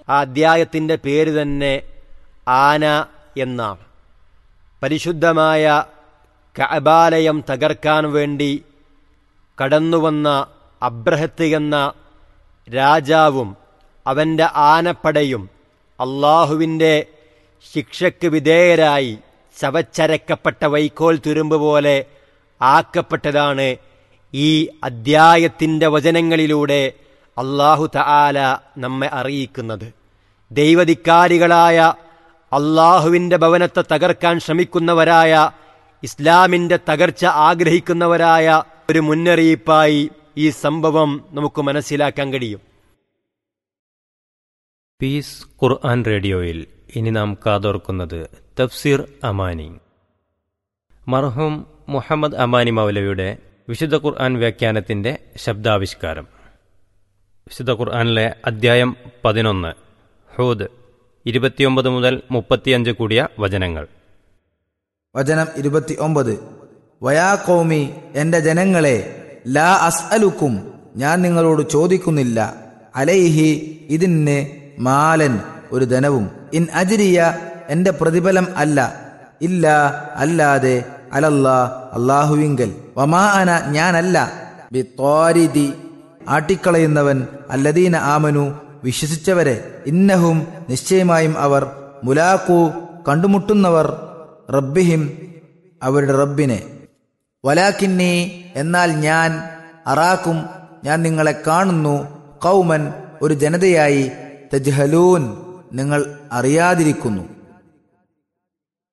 ആ അദ്ധ്യായത്തിൻ്റെ പേര് തന്നെ ആന എന്നാണ് പരിശുദ്ധമായ കഅബാലയം തകർക്കാൻ വേണ്ടി കടന്നുവന്ന അബ്രഹത്ത് എന്ന രാജാവും അവൻ്റെ ആനപ്പടയും അള്ളാഹുവിൻ്റെ ശിക്ഷയ്ക്ക് വിധേയരായി ചവച്ചരക്കപ്പെട്ട വൈക്കോൽ തുരുമ്പ് പോലെ ആക്കപ്പെട്ടതാണ് ഈ അദ്ധ്യായത്തിൻ്റെ വചനങ്ങളിലൂടെ അള്ളാഹു തആല നമ്മെ അറിയിക്കുന്നത് ദൈവധിക്കാരികളായ അള്ളാഹുവിൻ്റെ ഭവനത്തെ തകർക്കാൻ ശ്രമിക്കുന്നവരായ ഇസ്ലാമിൻ്റെ തകർച്ച ആഗ്രഹിക്കുന്നവരായ ഒരു മുന്നറിയിപ്പായി ഈ സംഭവം നമുക്ക് മനസ്സിലാക്കാൻ കഴിയും പീസ് ഖുർആൻ റേഡിയോയിൽ ഇനി നാം കാതോർക്കുന്നത് തഫ്സീർ അമാനി മർഹൂം മുഹമ്മദ് അമാനി മൗലവിയുടെ വിശുദ്ധ ഖുർആൻ വ്യാഖ്യാനത്തിന്റെ ശബ്ദാവിഷ്കാരം വിശുദ്ധ ഖുർആനിലെ അദ്ധ്യായം പതിനൊന്ന് ഹൂദ് ഇരുപത്തിയൊമ്പത് മുതൽ മുപ്പത്തിയഞ്ച് കൂടിയ വചനങ്ങൾ വചനം ഇരുപത്തി ഒമ്പത് വയാ കൗമി എന്റെ ജനങ്ങളെ ലാ അസ്അലുക്കും ഞാൻ നിങ്ങളോട് ചോദിക്കുന്നില്ല അലൈഹി ഇതിന് മാലൻ ഒരു ധനവും ഇൻ അജിരിയ എന്റെ പ്രതിഫലം അല്ല ഇല്ല അല്ലാതെ അലല്ലാ അള്ളാഹുവിങ്കൽ വമാ അന ഞാനല്ല ബിത്വാരിദി ആട്ടിക്കളയുന്നവൻ അല്ലദീന ആമനു വിശ്വസിച്ചവരെ ഇന്നഹും നിശ്ചയമായും അവർ മുലാക്കു കണ്ടുമുട്ടുന്നവർ റബ്ബിഹിം അവരുടെ റബ്ബിനെ വലാക്കിന്നി എന്നാൽ ഞാൻ അറാക്കും ഞാൻ നിങ്ങളെ കാണുന്നു കൗമൻ ഒരു ജനതയായി തജ്ഹലൂൻ നിങ്ങൾ അറിയാതിരിക്കുന്നു